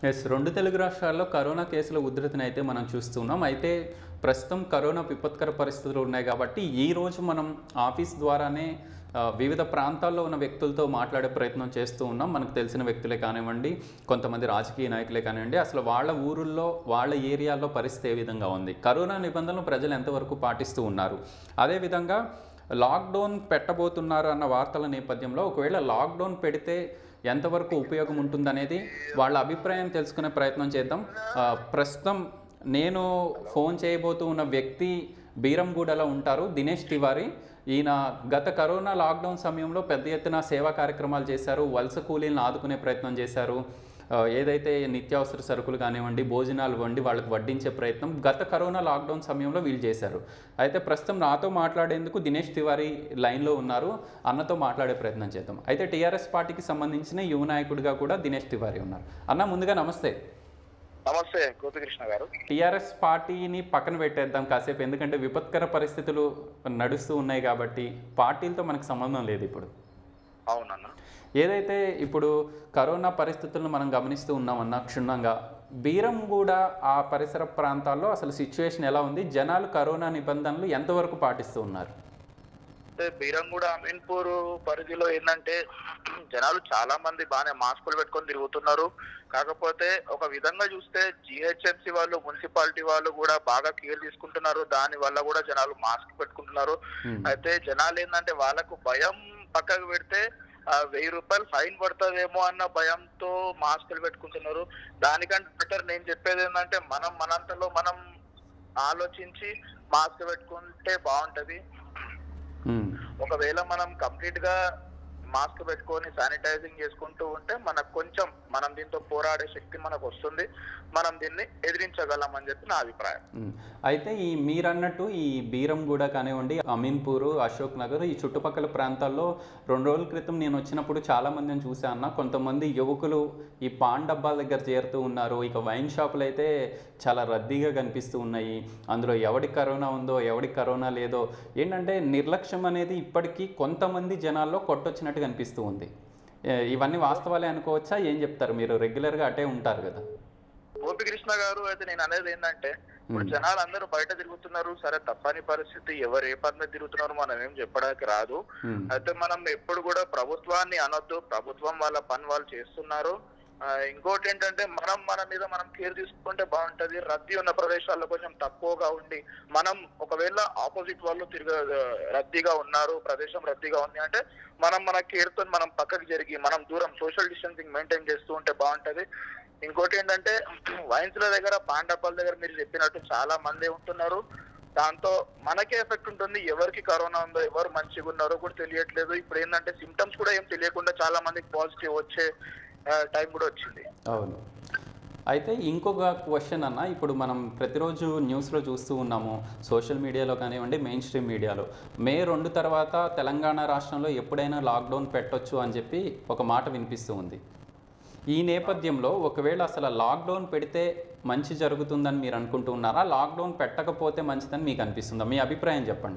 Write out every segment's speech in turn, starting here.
Yes రెండు తెలుగు రాష్ట్రాల్లో corona కేసుల ఉధృతిని అయితే మనం చూస్తున్నాం అయితే ప్రస్తుతం కరోనా విపత్కర పరిస్థితులు ఉన్నాయి కాబట్టి ఈ రోజు మనం ఆఫీస్ ద్వారానే ఆ, వివిధ ప్రాంతాల్లో ఉన్న వ్యక్తులతో మాట్లాడే ప్రయత్నం చేస్తూ ఉన్నాం మనకు తెలిసిన వ్యక్తులే కానివ్వండి కొంతమంది రాజకీయ నాయకులే కానివ్వండి అసలు వాళ్ళ ఊరుల్లో వాళ్ళ ఏరియాల్లో పరిస్థితి ఏ విధంగా ఉంది కరోనా నిబంధనలు ప్రజలు ఎంతవరకు పాటిస్తూ ఉన్నారు అదేవిధంగా లాక్డౌన్ పెట్టబోతున్నారు అన్న వార్తల నేపథ్యంలో ఒకవేళ లాక్డౌన్ పెడితే ఎంతవరకు ఉపయోగం ఉంటుందనేది వాళ్ళ అభిప్రాయం తెలుసుకునే ప్రయత్నం చేద్దాం ఆ, ప్రస్తుతం నేను ఫోన్ చేయబోతూ ఉన్న వ్యక్తి బీరంగూడలో ఉంటారు దినేష్ తివారీ ఈయన గత కరోనా లాక్డౌన్ సమయంలో పెద్ద ఎత్తున సేవా కార్యక్రమాలు చేశారు వలస కూలీలను ఆదుకునే ప్రయత్నం చేశారు ఆ, ఏదైతే నిత్యావసర సరుకులు కానివ్వండి భోజనాలు వండి వాళ్ళకి వడ్డించే ప్రయత్నం గత కరోనా లాక్డౌన్ సమయంలో వీళ్ళు చేశారు అయితే ప్రస్తుతం నాతో మాట్లాడేందుకు దినేష్ తివారీ లైన్లో ఉన్నారు అన్నతో మాట్లాడే ప్రయత్నం చేద్దాం అయితే టీఆర్ఎస్ పార్టీకి సంబంధించిన యువ నాయకుడిగా కూడా దినేష్ తివారీ ఉన్నారు అన్న ముందుగా నమస్తే నమస్తే గోపికృష్ణ గారు టీఆర్ఎస్ పార్టీని పక్కన పెట్టేద్దాం కాసేపు ఎందుకంటే విపత్కర పరిస్థితులు నడుస్తూ ఉన్నాయి కాబట్టి పార్టీలతో మనకు సంబంధం లేదు ఇప్పుడు అవునన్న ఏదైతే ఇప్పుడు కరోనా పరిస్థితులను మనం గమనిస్తూ ఉన్నామన్నా క్షుణ్ణంగా బీరంగూడ ఆ పరిసర ప్రాంతాల్లో అసలు సిచ్యువేషన్ ఎలా ఉంది జనాలు కరోనా నిబంధనలు ఎంతవరకు పాటిస్తూ ఉన్నారు అంటే బీరంగూడ అమీన్పూర్ పరిధిలో ఏంటంటే జనాలు చాలా మంది బాగానే మాస్కులు పెట్టుకొని తిరుగుతున్నారు కాకపోతే ఒక విధంగా చూస్తే జిహెచ్ఎంసి వాళ్ళు మున్సిపాలిటీ వాళ్ళు కూడా బాగా కేర్ తీసుకుంటున్నారు దాని వల్ల కూడా జనాలు మాస్క్ పెట్టుకుంటున్నారు Hmm. అయితే జనాలు ఏంటంటే వాళ్ళకు భయం పక్కకు పెడితే ఆ, వెయ్యి రూపాయలు ఫైన్ పడుతుందేమో అన్న భయంతో మాస్కులు పెట్టుకుంటున్నారు దానికంటే బెటర్ నేను చెప్పేది ఏంటంటే మనం మనంతలో మనం ఆలోచించి మాస్క్ పెట్టుకుంటే బాగుంటది ఉమ్. ఒకవేళ మనం కంప్లీట్ గా మాస్క్ పెట్టుకొని శానిటైజింగ్ చేసుకుంటూ ఉంటే మనకు కొంచెం మనం దీంతో పోరాడే శక్తి మనకు వస్తుంది మనం దీన్ని ఎదిరించగలం అని చెప్పి నా అభిప్రాయం ఉమ్. అయితే ఈ మీరన్నట్టు ఈ బీరంగూడ కానివ్వండి అమీన్పూర్ అశోక్ నగర్ ఈ చుట్టుపక్కల ప్రాంతాల్లో రెండు రోజుల క్రితం నేను వచ్చినప్పుడు చాలా మందిని చూశాను కొంతమంది యువకులు ఈ పాన్ డబ్బాల దగ్గర చేరుతూ ఉన్నారు ఇక వైన్ షాపులు అయితే చాలా రద్దీగా కనిపిస్తూ ఉన్నాయి అందులో ఎవడికి కరోనా ఉందో ఎవడికి కరోనా లేదో ఏంటంటే నిర్లక్ష్యం అనేది ఇప్పటికీ కొంతమంది జనాల్లో కొట్టొచ్చినట్టు కనిపిస్తూ ఉంది ఏ, ఇవన్నీ వాస్తవాలే అనుకోవచ్చా ఏం చెప్తారు మీరు రెగ్యులర్గా అటే ఉంటారు కదా గోపికృష్ణ గారు అయితే నేను అనేది ఏంటంటే ఇప్పుడు Hmm. జనాలు అందరూ బయట తిరుగుతున్నారు సరే తప్పని పరిస్థితి ఎవరు ఏ పని మీద తిరుగుతున్నారు మనం ఏం చెప్పడానికి రాదు ఉమ్. అయితే మనం ఎప్పుడు కూడా ప్రభుత్వాన్ని అనొద్దు ప్రభుత్వం వాళ్ళ పని వాళ్ళు చేస్తున్నారు ఆ, ఇంకోటి ఏంటంటే మనం మన మీద మనం కేర్ తీసుకుంటే బాగుంటది రద్దీ ఉన్న ప్రదేశాల్లో కొంచెం తక్కువగా ఉండి మనం ఒకవేళ ఆపోజిట్ వాళ్ళు తిరగ రద్దీగా ఉన్నారు ప్రదేశం రద్దీగా ఉంది అంటే మనం మన కేర్ తో మనం పక్కకి జరిగి మనం దూరం సోషల్ డిస్టెన్సింగ్ మెయింటైన్ చేస్తూ ఉంటే బాగుంటది ఇంకోటి ఏంటంటే వైన్స్ ల దగ్గర పాన్ డబ్బాల దగ్గర మీరు చెప్పినట్టు చాలా మంది ఉంటున్నారు దాంతో మనకే ఎఫెక్ట్ ఉంటుంది ఎవరికి కరోనా ఉందో ఎవరు మంచిగా ఉన్నారో కూడా తెలియట్లేదు ఇప్పుడు ఏంటంటే సిమ్టమ్స్ కూడా ఏం తెలియకుండా చాలా మందికి పాజిటివ్ వచ్చే టైం కూడా వచ్చింది అవును అయితే ఇంకొక క్వశ్చన్ అన్న ఇప్పుడు మనం ప్రతిరోజు న్యూస్లో చూస్తూ ఉన్నాము సోషల్ మీడియాలో కానివ్వండి మెయిన్ స్ట్రీమ్ మీడియాలో మే రెండు తర్వాత తెలంగాణ రాష్ట్రంలో ఎప్పుడైనా లాక్డౌన్ పెట్టొచ్చు అని చెప్పి ఒక మాట వినిపిస్తూ ఉంది ఈ నేపథ్యంలో ఒకవేళ అసలు లాక్డౌన్ పెడితే మంచి జరుగుతుందని మీరు అనుకుంటూ ఉన్నారా లాక్డౌన్ పెట్టకపోతే మంచిదని మీకు అనిపిస్తుందా మీ అభిప్రాయం చెప్పండి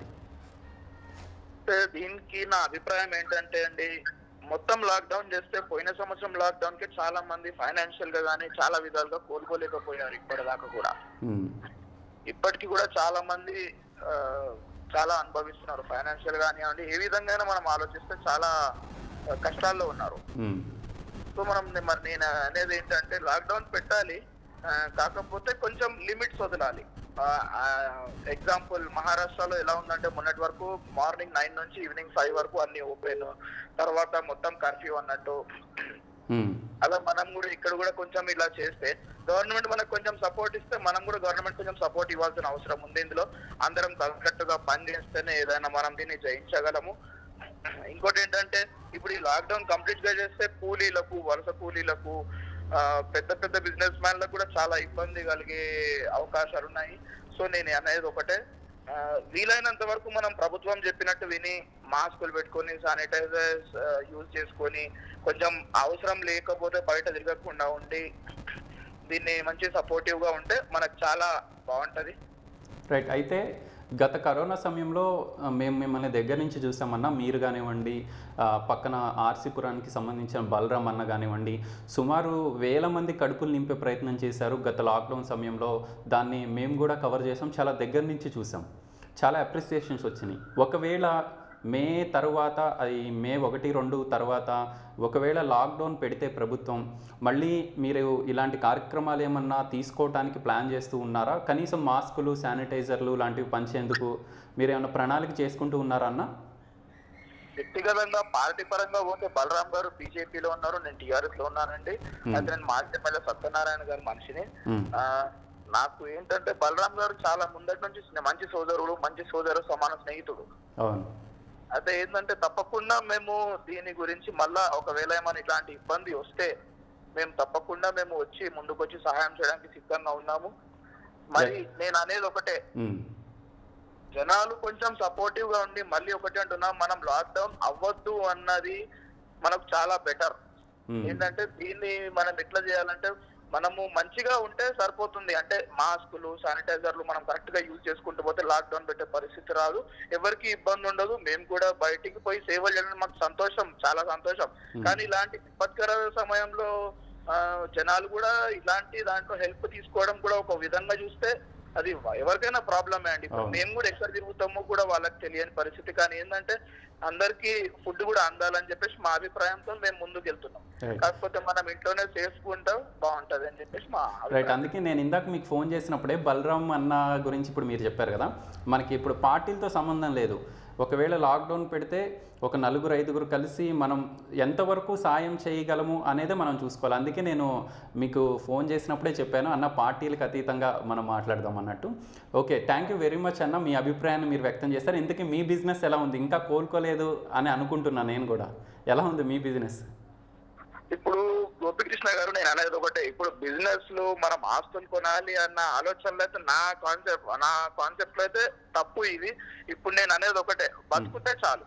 అయితే దీనికి నా అభిప్రాయం ఏంటంటే అండి మొత్తం లాక్డౌన్ చేస్తే పోయిన సంవత్సరం లాక్డౌన్ కి చాలా మంది ఫైనాన్షియల్ గా కానీ చాలా విధాలుగా కోలుకోలేకపోయారు ఇప్పటిదాకా కూడా ఉమ్, ఇప్పటికీ కూడా చాలా మంది ఆ, చాలా అనుభవిస్తున్నారు ఫైనాన్షియల్ కానివ్వండి ఏ విధంగా మనం ఆలోచిస్తే చాలా ఆ, కష్టాల్లో ఉన్నారు ఉమ్, సో మనం మరి నేను అనేది ఏంటంటే లాక్డౌన్ పెట్టాలి ఆ, కాకపోతే కొంచెం లిమిట్స్ వదలాలి ఎగ్జాంపుల్ మహారాష్ట్రలో ఎలా ఉందంటే మొన్నటి వరకు మార్నింగ్ నైన్ నుంచి ఈవినింగ్ ఫైవ్ వరకు అన్ని ఓపెన్ తర్వాత మొత్తం కర్ఫ్యూ అన్నట్టు ఉమ్, అలా మనం కూడా ఇక్కడ కూడా కొంచెం ఇలా చేస్తే గవర్నమెంట్ మనకు కొంచెం సపోర్ట్ ఇస్తే మనం కూడా గవర్నమెంట్ కొంచెం సపోర్ట్ ఇవ్వాల్సిన అవసరం ఉంది ఇందులో అందరం కలిసికట్టుగా పని చేస్తేనే ఏదైనా మనం దీన్ని జయించగలము ఇంకోటి ఏంటంటే ఇప్పుడు ఈ లాక్డౌన్ కంప్లీట్ గా చేస్తే కూలీలకు వలస కూలీలకు ఆ, పెద్ద పెద్ద బిజినెస్ మ్యాన్లకు కూడా చాలా ఇబ్బంది కలిగే అవకాశాలు ఉన్నాయి సో నేను అనేది ఒకటే ఆ, వీలైనంత వరకు మనం ప్రభుత్వం చెప్పినట్టు విని మాస్కులు పెట్టుకొని శానిటైజర్స్ యూజ్ చేసుకొని కొంచెం అవసరం లేకపోతే బయట తిరగకుండా ఉండి దీన్ని మంచి సపోర్టివ్ గా ఉంటే మనకు చాలా బాగుంటది రైట్ అయితే గత కరోనా సమయంలో ఆ, మేము మిమ్మల్ని దగ్గర నుంచి చూసామన్నా మీరు కానివ్వండి ఆ, పక్కన ఆర్సీపురానికి సంబంధించిన బలరాం అన్న కానివ్వండి సుమారు వేల మంది కడుపులు నింపే ప్రయత్నం చేశారు గత లాక్డౌన్ సమయంలో దాన్ని మేము కూడా కవర్ చేసాం చాలా దగ్గర నుంచి చూసాం చాలా అప్రిసియేషన్స్ వచ్చినాయి ఒకవేళ మే తర్వాత అది మే ఒకటి రెండు తర్వాత ఒకవేళ లాక్డౌన్ పెడితే ప్రభుత్వం మళ్ళీ మీరు ఇలాంటి కార్యక్రమాలు ఏమన్నా తీసుకోవడానికి ప్లాన్ చేస్తూ ఉన్నారా కనీసం మాస్కులు శానిటైజర్లు లాంటివి పంచేందుకు మీరు ఏమైనా ప్రణాళిక చేసుకుంటూ ఉన్నారా అన్న వ్యక్తిగతంగా పార్టీ పరంగా పోతే బలరాం గారు బీజేపీలో ఉన్నారు నేను టీఆర్ఎస్ లో ఉన్నానండి అయితే నేను మాజీ ఎమ్మెల్యే సత్యనారాయణ గారి మనిషిని మ్మ్. ఆ, నాకు ఏంటంటే బలరాం గారు చాలా ముందటి నుంచి స్నే- మంచి సోదరుడు మంచి సోదరు సమాన స్నేహితుడు అవును అయితే ఏంటంటే తప్పకుండా మేము దీని గురించి మళ్ళా ఒకవేళ ఏమైనా ఇట్లాంటి ఇబ్బంది వస్తే మేము తప్పకుండా మేము వచ్చి ముందుకు వచ్చి సహాయం చేయడానికి సిద్ధంగా ఉన్నాము మరి నేను అనేది ఒకటే మ్మ్. జనాలు కొంచెం సపోర్టివ్ గా ఉండి మళ్ళీ ఒకటి అంటున్నా మనం లాక్డౌన్ అవ్వద్దు అన్నది మనకు చాలా బెటర్ మ్మ్. ఏంటంటే దీన్ని మనం ఎట్లా చేయాలంటే మనము మంచిగా ఉంటే సరిపోతుంది అంటే మాస్కులు శానిటైజర్లు మనం కరెక్ట్ గా యూజ్ చేసుకుంటూ పోతే లాక్డౌన్ పెట్టే పరిస్థితి రాదు ఎవరికి ఇబ్బంది ఉండదు మేము కూడా బయటికి పోయి సేవలు చేయడం మాకు సంతోషం చాలా సంతోషం కానీ ఇలాంటి విపత్కర సమయంలో ఆ, జనాలు కూడా ఇలాంటి దాంట్లో హెల్ప్ తీసుకోవడం కూడా ఒక విధంగా చూస్తే అది ఎవరికైనా ప్రాబ్లమే అండి ఇప్పుడు అవును. మేము కూడా ఎక్కడ తిరుగుతామో కూడా వాళ్ళకి తెలియని పరిస్థితి కానీ ఏంటంటే అందరికి ఫుడ్ కూడా అందాలని చెప్పేసి మా అభిప్రాయంతో మేము ముందుకు వెళ్తున్నాం Right. కాకపోతే మనం ఇంట్లోనే సేఫ్ ఉంటాం బాగుంటది అని చెప్పేసి మా రైట్ అభిప్రాయం. అందుకే నేను ఇందాక మీకు ఫోన్ చేసినప్పుడే బలరాం అన్న గురించి ఇప్పుడు మీరు చెప్పారు కదా మనకి ఇప్పుడు పార్టీలతో సంబంధం లేదు ఒకవేళ లాక్డౌన్ పెడితే ఒక నలుగురు ఐదుగురు కలిసి మనం ఎంతవరకు సాయం చేయగలము అనేదే మనం చూసుకోవాలి అందుకే నేను మీకు ఫోన్ చేసినప్పుడే చెప్పాను అన్న పార్టీలకు అతీతంగా మనం మాట్లాడదాం అన్నట్టు okay thank you very much అన్న మీ అభిప్రాయాన్ని మీరు వ్యక్తం చేస్తారు ఇంతకీ మీ బిజినెస్ ఎలా ఉంది ఇంకా కోలుకోలేదు అని అనుకుంటున్నాను నేను కూడా ఎలా ఉంది మీ బిజినెస్ ఇప్పుడు గోపికృష్ణ గారు నేను అనేది ఒకటే ఇప్పుడు బిజినెస్ లో మనం ఆస్తులు కొనాలి అన్న ఆలోచనలో అయితే నా కాన్సెప్ట్ నా కాన్సెప్ట్ లో అయితే తప్పు ఇది ఇప్పుడు నేను అనేది ఒకటే బతుకుతే చాలు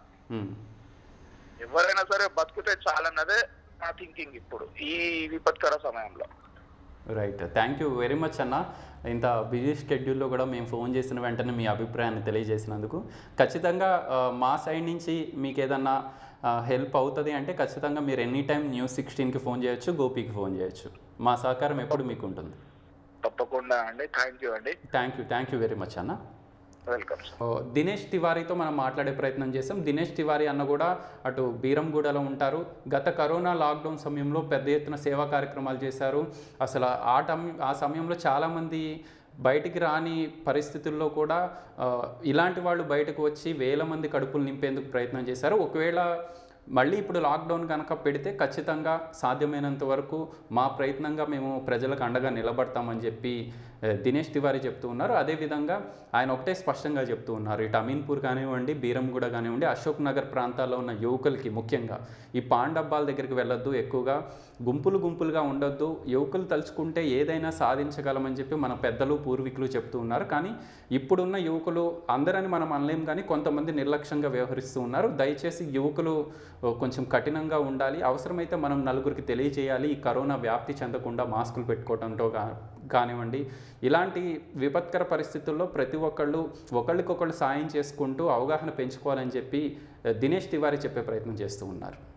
ఎవరైనా సరే బతుకుతే చాలన్నదే నా థింకింగ్ ఇప్పుడు ఈ విపత్కర సమయంలో right thank you very much అన్న ఇంత బిజీ షెడ్యూల్లో కూడా మేము ఫోన్ చేసిన వెంటనే మీ అభిప్రాయాన్ని తెలియజేసినందుకు ఖచ్చితంగా ఆ, మా సైడ్ నుంచి మీకు ఏదన్నా హెల్ప్ అవుతుంది అంటే ఖచ్చితంగా మీరు ఎనీ టైం న్యూస్ సిక్స్టీన్కి ఫోన్ చేయొచ్చు గోపికి ఫోన్ చేయొచ్చు మా సహకారం ఎప్పుడు మీకు ఉంటుంది తప్పకుండా అండి థ్యాంక్ యూ అండి thank you thank you very much అన్న వెల్కమ్ సార్ ఓ, దినేష్ తివారీతో మనం మాట్లాడే ప్రయత్నం చేసాం దినేష్ తివారీ అన్న కూడా అటు బీరంగూడలో ఉంటారు గత కరోనా లాక్డౌన్ సమయంలో పెద్ద ఎత్తున సేవా కార్యక్రమాలు చేశారు అసలు ఆ టైం ఆ సమయంలో చాలామంది బయటికి రాని పరిస్థితుల్లో కూడా ఆ, ఇలాంటి వాళ్ళు బయటకు వచ్చి వేల మంది కడుపులు నింపేందుకు ప్రయత్నం చేశారు ఒకవేళ మళ్ళీ ఇప్పుడు లాక్డౌన్ కనుక పెడితే ఖచ్చితంగా సాధ్యమైనంత వరకు మా ప్రయత్నంగా మేము ప్రజలకు అండగా నిలబడతామని చెప్పి ఆ, దినేష్ తివారీ చెప్తూ ఉన్నారు అదేవిధంగా ఆయన ఒకటే స్పష్టంగా చెప్తూ ఉన్నారు ఇటు అమీన్పూర్ కానివ్వండి బీరంగూడ కానివ్వండి అశోక్ నగర్ ప్రాంతాల్లో ఉన్న యువకులకి ముఖ్యంగా ఈ పాన్ డబ్బాల దగ్గరికి వెళ్ళొద్దు ఎక్కువగా గుంపులు గుంపులుగా ఉండొద్దు యువకులు తలుచుకుంటే ఏదైనా సాధించగలమని చెప్పి మన పెద్దలు పూర్వీకులు చెప్తూ ఉన్నారు కానీ ఇప్పుడున్న యువకులు అందరని మనం అనలేం కానీ కొంతమంది నిర్లక్ష్యంగా వ్యవహరిస్తూ ఉన్నారు దయచేసి యువకులు ఓ, కొంచెం కఠినంగా ఉండాలి అవసరమైతే మనం నలుగురికి తెలియజేయాలి ఈ కరోనా వ్యాప్తి చెందకుండా మాస్కులు పెట్టుకోవడంతో కా కానివ్వండి ఇలాంటి విపత్కర పరిస్థితుల్లో ప్రతి ఒక్కళ్ళు ఒకళ్ళకొకళ్ళు సాయం చేసుకుంటూ అవగాహన పెంచుకోవాలని చెప్పి దినేష్ తివారీ చెప్పే ప్రయత్నం చేస్తూ ఉన్నారు